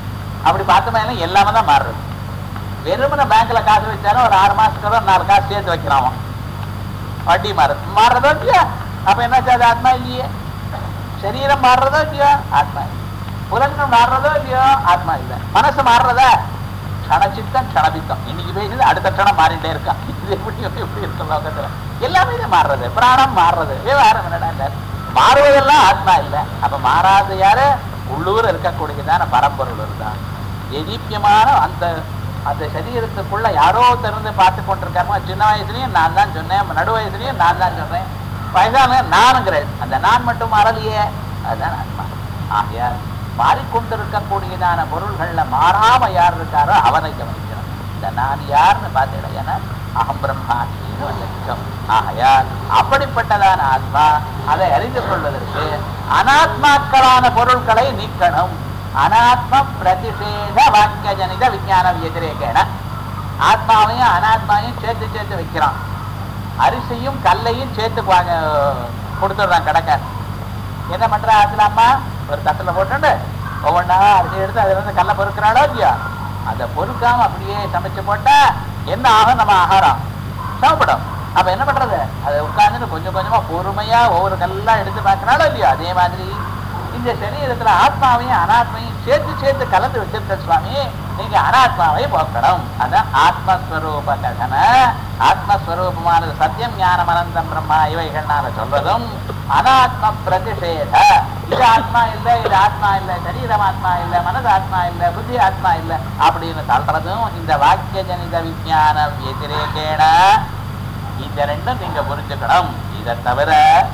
அப்படி பார்த்தோம்னா எல்லாமே தான் மாறுறது வெறுமனை பேங்க்ல காசு வச்சாலும் ஒரு ஆறு மாசத்துக்கு ஒரு நாலு காசு சேர்த்து வைக்கிறான் அவன். வட்டி மாறுது மாறுறதோ இல்லையா அப்ப என்னாச்சு அது ஆத்மா இல்லையே சரீரம் மாறுறதோ இல்லையோ ஆத்மா இல்லை புலன்கள் மாறுறதோ இல்லையோ ஆத்மா இல்லை மனசு மாறுறதா க்ஷணச்சித்தம் க்ஷணபித்தம் இன்னைக்கு பேசுது அடுத்த க்ஷணம் மாறிட்டே இருக்கான் இது எப்படி எப்படி எப்படி இருக்கு லோகத்துல எல்லாமே இது மாறுறது பிராணம் மாறுறது விவகாரம் என்னடா மாறுவதெல்லாம் ஆத்மா இல்லை அப்ப மாறாத யாரு உள்ளூர் இருக்கக்கூடியதான பரம்பொருள் இருந்தான் எதிப்பியமான அந்த அந்த சரீரத்துக்குள்ள யாரோ திறந்து பார்த்து கொண்டிருக்காம சின்ன வயசுலயும் நான் தான் சொன்னேன் நடு வயசுலயும் நான் தான் சொல்றேன் வயசான நானுங்கிறேன் அந்த நான் மட்டும் மாறலையே அதுதான் ஆத்மா ஆகையால் மாறிக்கொண்டிருக்கக்கூடியதான பொருள்கள்ல மாறாம யார் இருக்காரோ அவனை கவனிக்கணும் இந்த நான் யாருன்னு பார்த்தீங்கன்னா ஏன்னா அகம் பிரம்மாஸ்மின்னு ஒரு லட்சம் ஆகையால் அப்படிப்பட்டதான ஆத்மா அதை அறிந்து கொள்வதற்கு அனாத்மாக்களான பொருட்களை நீக்கணும் அனாத்ம பிரதிஷேத வாக்கிய ஜனித விஞ்ஞான எதிரேகேன ஆத்மாவையும் அனாத்மாவையும் சேர்த்து சேர்த்து வைக்கிறான் அரிசியும் கல்லையும் சேர்த்து வாங்க கொடுத்துடுறான் கடைக்காரன் என்ன பண்றா அதுல அம்மா ஒரு தட்டுல போட்டுண்டு ஒவ்வொன்றா அரிசி எடுத்து அதுல இருந்து கல்லை பொறுக்கிறாளோ இல்லையா அதை பொறுக்காம அப்படியே சமைச்சு போட்டா என்ன ஆகும் நம்ம ஆகாரம் சாப்பிடும் அப்ப என்ன பண்றது அதை உட்கார்ந்துட்டு கொஞ்சம் கொஞ்சமா பொறுமையா ஒவ்வொரு கல்லா எடுத்து பார்க்கறாளோ இல்லையா அதே மாதிரி இந்த சரீரத்துல ஆத்மாவையும் அனாத்மையும் சேர்த்து சேர்த்து கலந்து வச்சிருக்க சுவாமி நீங்க அனாத்மாவை போக்கணும் அதான் ஆத்மஸ்வரூப கதன ஆத்மஸ்வரூபமானது சத்தியம் ஞானம் அனந்தம் பிரம்மா இவைகள்னால சொல்றதும் அனாத்ம பிரதிஷேத இது ஆத்மா இல்ல இது ஆத்மா இல்ல சரீரம் ஆத்மா இல்ல மனது ஆத்மா இல்ல புத்தி ஆத்மா இல்ல அப்படின்னு தள்ளுறதும் இந்த வாக்கிய ஜனித விஞ்ஞான எதிரேகேன இந்த ரெண்டும் நீங்க புரிஞ்சுக்கணும் இதை தவிர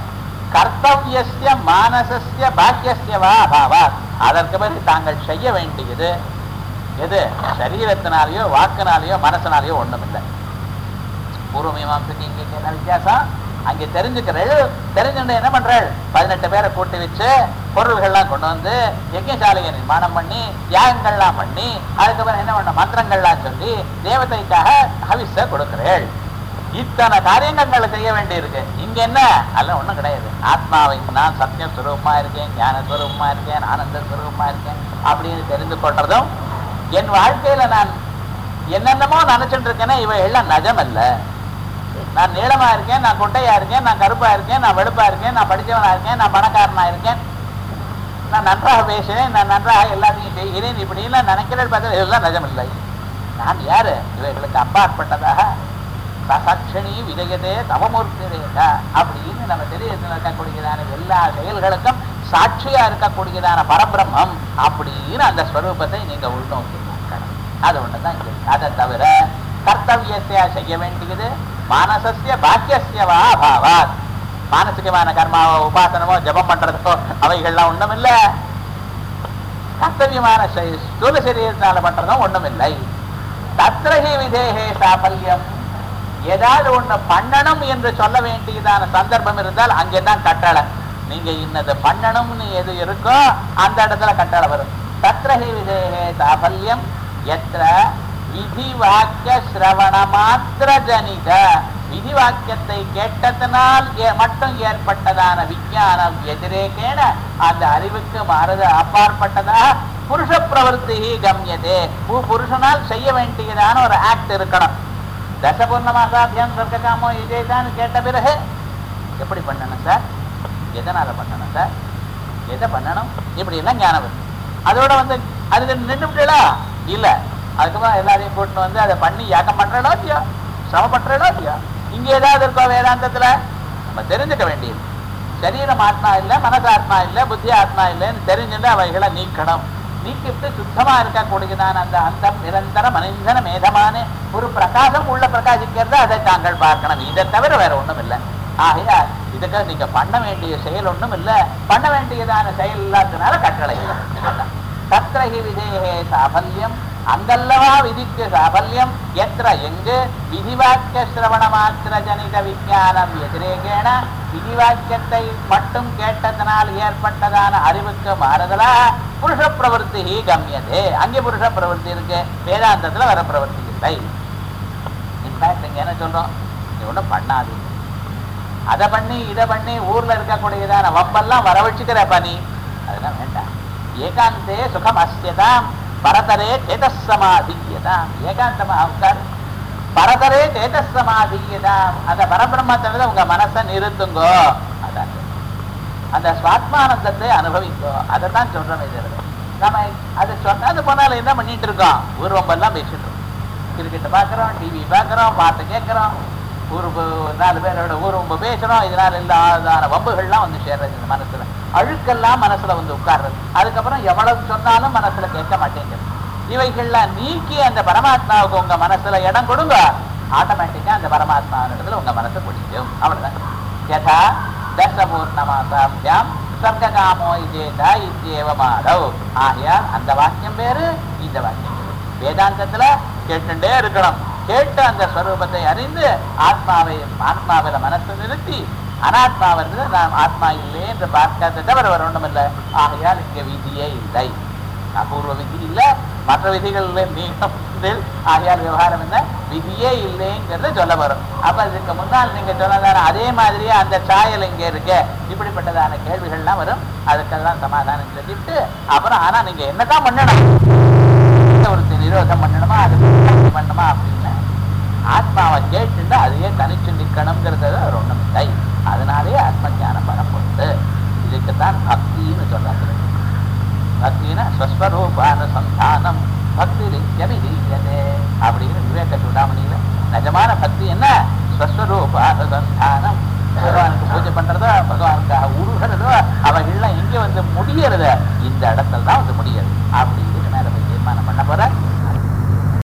கர்த்தவியஸ்ய மானசஸ்ய பாக்கியஸ்ய வா அபாவாத் அதற்கு பிறகு தாங்கள் செய்ய வேண்டியது எது சரீரத்தினாலேயோ வாக்குனாலேயோ மனசனாலேயோ ஒண்ணும் இல்லை பூர்வ மீமாசைக்கு இங்க என்ன வித்தியாசம் அங்கே தெரிஞ்சுக்கிறள் தெரிஞ்சுட்டு என்ன பண்றாள் பதினெட்டு பேரை கூட்டி வச்சு பொருள்கள்லாம் கொண்டு வந்து யஜ்யசாலையை நிர்மாணம் பண்ணி யாகங்கள்லாம் பண்ணி அதுக்கப்புறம் என்ன பண்ண மந்திரங்கள்லாம் சொல்லி தேவதைக்காக ஹவிஸ கொடுக்கிறேள் இத்தனை காரியங்கள் செய்ய வேண்டியிருக்கு இங்க என்ன அல்ல ஒண்ணும் கிடையாது ஆத்மாவை நான் சத்தியம் ஸ்வரூபமா இருக்கேன் ஞான ஸ்வரூபமா இருக்கேன் ஆனந்த ஸ்வரூபமா இருக்கேன் அப்படின்னு தெரிந்து கொள்றதும் என் வாழ்க்கையில நான் என்னென்னமோ நினைச்சிட்டு இருக்கேன்னா இவை எல்லாம் நஜம் அல்ல நான் நீளமா இருக்கேன் நான் குட்டையா இருக்கேன் நான் கருப்பா இருக்கேன் நான் வெளுப்பா இருக்கேன் நான் படிச்சவனா இருக்கேன் நான் பணக்காரனா இருக்கேன் நான் நன்றாக பேசுறேன் நான் நன்றாக எல்லாத்தையும் செய்கிறேன் இப்படிலாம் நினைக்கிறேன் பார்த்தா இதெல்லாம் நிஜம் இல்லை நான் யாரு இவைகளுக்கு அப்பாற்பட்டதாக சசாட்சணி விஜயதே தவமூர்த்திரேகா அப்படின்னு நம்ம தெரியத்தில் இருக்கக்கூடியதான எல்லா செயல்களுக்கும் சாட்சியா இருக்கக்கூடியதான பரபிரம்மம் அப்படின்னு அந்த ஸ்வரூபத்தை நீங்க உள்நோக்கி பார்க்கணும் அது ஒண்ணுதான் இங்க இருக்கு. அதை தவிர கர்த்தவியத்தையா செய்ய வேண்டியது மானசஸ்ய பாக்கியஸ்ய வா அபாவாத் மானசிகமான கர்மாவோ உபாசனமோ ஜபம் பண்றதோ அவைகள்லாம் ஒண்ணும் இல்ல கர்த்தவியமான செய்- ஸ்தூல சரீரத்தினால பண்றதும் ஒண்ணும் இல்லை தத்ரஹி விதேகே சாபல்யம் ஏதாவது ஒண்ணு பண்ணணும் என்று சொல்ல வேண்டியதான சந்தர்ப்பம் இருந்தால் அங்கேதான் கட்டளை நீங்க இன்னது பண்ணணும்னு எது இருக்கோ அந்த இடத்துல கட்டளை வரும் தத்ரஹி விதேகே சாபல்யம் எத்திர விதி வாக்கிய சிரவண மாத்திர ஜனித விதி வாக்கியத்தை கேட்டதனால் ஏ- மட்டும் ஏற்பட்டதான விஞ்ஞானம் எதிரேகேன அந்த அறிவுக்கு மாறுது அப்பாற்பட்டதாக புருஷ பிரவருத்தி கம்யதே பு- புருஷனால் செய்ய வேண்டியதான ஒரு ஆக்ட் இருக்கணும் தசபூர்ணமாசாத்தியம் சொர்க்ககாமோ இதே தான் கேட்ட பிறகு எப்படி பண்ணணும் சார் எதனால பண்ணணும் சார் எதை பண்ணணும் இப்படி எல்லாம் ஞானம் வருது அதோட வந்து அதுக்கு நின்றுட்டா இல்ல அதுக்கப்புறம் எல்லாரையும் கூட்டிட்டு வந்து அதை பண்ணி யாக்கம் பண்றடோ இல்லையா சிரமப்படுறடோ இல்லையா இங்க ஏதாவது இருக்கோ வேதாந்தத்துல நம்ம தெரிஞ்சுக்க வேண்டியது சரீரம் ஆத்மா இல்ல மனசு ஆத்மா இல்ல புத்தி ஆத்மா இல்லைன்னு தெரிஞ்சுட்டு அவைகளை நீக்கணும் நீக்கிட்டு சுத்தமா இருக்கக்கூடியதான அந்த அந்த நிரந்தர மனிதன மேதமான ஒரு பிரகாசம் உள்ள பிரகாசிக்கிறது அதை தாங்கள் பார்க்கணும் இதை தவிர வேற ஒண்ணும் இல்லை ஆகையால் இதுக்கு நீங்க பண்ண வேண்டிய செயல் ஒண்ணும் இல்ல பண்ண வேண்டியதான செயல் இல்லாததுனால கட்டளை இல்லை. அதான். தத்ரஹி விதேகே சாபல்யம் அங்கல்லவா விதிக்கு சாபல்யம் எத்திர எங்கு விதிவாக்கிய சிரவண மாத்திர ஜனித விஞ்ஞானம் எதிரேகேன விதிவாக்கியத்தை மட்டும் கேட்டதனால் ஏற்பட்டதான அறிவுக்கு மாறுதலா புருஷ பிரவருத்தி கம்யதே அங்கே புருஷ பிரவருத்தி இருக்கு வேதாந்தத்துல வர பிரவருத்தி இல்லை இன்ஃபேக்ட் இங்க என்ன சொல்றோம் நீ ஒண்ணும் பண்ணாது அதை பண்ணி இதை பண்ணி ஊர்ல இருக்கக்கூடியதான வம்பெல்லாம் வர வச்சுக்கிற பணி அதெல்லாம் வேண்டாம் ஏகாந்தே சுகம் அஸ்யதாம் பரதரே சேதசமாதியதாம் ஏகாந்தமா உட்கார் பரதரே சேதசமாதியதாம் அந்த பரபிரம்மத்தை உங்க மனசை நிறுத்துங்கோ அதான் அந்த சுவாத்மானந்தத்தை அனுபவிங்கோ அதை தான் சொல்றோம் இது நம்ம அது சொன்னது போனால என்ன பண்ணிட்டு இருக்கோம் ஊர்வம்பெல்லாம் பேசிட்டு இருக்கோம் கிரிக்கெட் பார்க்குறோம் டிவி பார்க்குறோம் பாட்டு கேட்குறோம் ஊர் பு- நாலு பேரோட ஊர்வம்பு பேசுறோம் இதனால இல்லாதான வம்புகள்லாம் வந்து சேர்றது இந்த மனசுல அழுக்கெல்லாம் மனசுல வந்து உட்கார்றது அதுக்கப்புறம் எவ்வளவு சொன்னாலும் மனசுல கேட்க மாட்டேங்குது இவைகள்லாம் நீக்கி அந்த பரமாத்மாவுக்கு உங்க மனசுல இடம் கொடுங்க ஆட்டோமேட்டிக்கா அந்த பரமாத்மாவினிடத்துல உங்க மனசு பிடிக்கும் அவ்வளவுதான் யதா தசபூர்ணமாசாபியாம் சர்க்ககாமோ இதேதா இத்தியேவமாடவ் ஆகையால் அந்த வாக்கியம் வேறு இந்த வாக்கியம் வேறு வேதாந்தத்துல கேட்டுட்டே இருக்கணும் கேட்டு அந்த ஸ்வரூபத்தை அறிந்து ஆத்மாவை ஆத்மாவில மனசு நிறுத்தி அனாத்மாவிலிருந்து நாம் ஆத்மா இல்லை என்று பார்க்காத தவிர வேற ஒண்ணும் இல்லை ஆகையால் இங்க விதியே இல்லை அபூர்வ விதி இல்ல மற்ற விதிகள் நீக்கம் உண்டு. ஆகையால் விவகாரம் என்ன விதியே இல்லைங்கிறத சொல்ல வரும் அப்ப இதுக்கு முன்னால் நீங்க சொன்னதான அதே மாதிரியே அந்த சாயல் இங்க இருக்கு இப்படிப்பட்டதான கேள்விகள்லாம் வரும் அதுக்கெல்லாம் சமாதானம் சொல்லிட்டு அப்புறம் ஆனா நீங்க என்னதான் பண்ணணும் ஒரு நிரோதம் பண்ணணுமா அது பண்ணணுமா அப்படின்னு ஆத்மாவை கேட்டுட்டு அதையே தனிச்சு நிற்கணுங்கிறது ஒரு ஒண்ணும் இல்லை அதனாலேயே ஆத்ம ஞானம் வரப்போகுது இதுக்குத்தான் பக்தின்னு சொல்றாங்க பக்தினா ஸ்வஸ்வரூபானுசந்தானம் பக்தி விதீயதே அப்படின்னு விவேக சூடாமணியில நிஜமான பக்தி என்ன ஸ்வஸ்வரூபானுசந்தானம் பகவானுக்கு பூஜை பண்றதோ பகவானுக்காக உருகிறதோ அவைகள்லாம் எங்க வந்து முடியறது இந்த இடத்துல தான் வந்து முடியறது அப்படி இதுக்கு மேல போய் தீர்மானம் பண்ண போற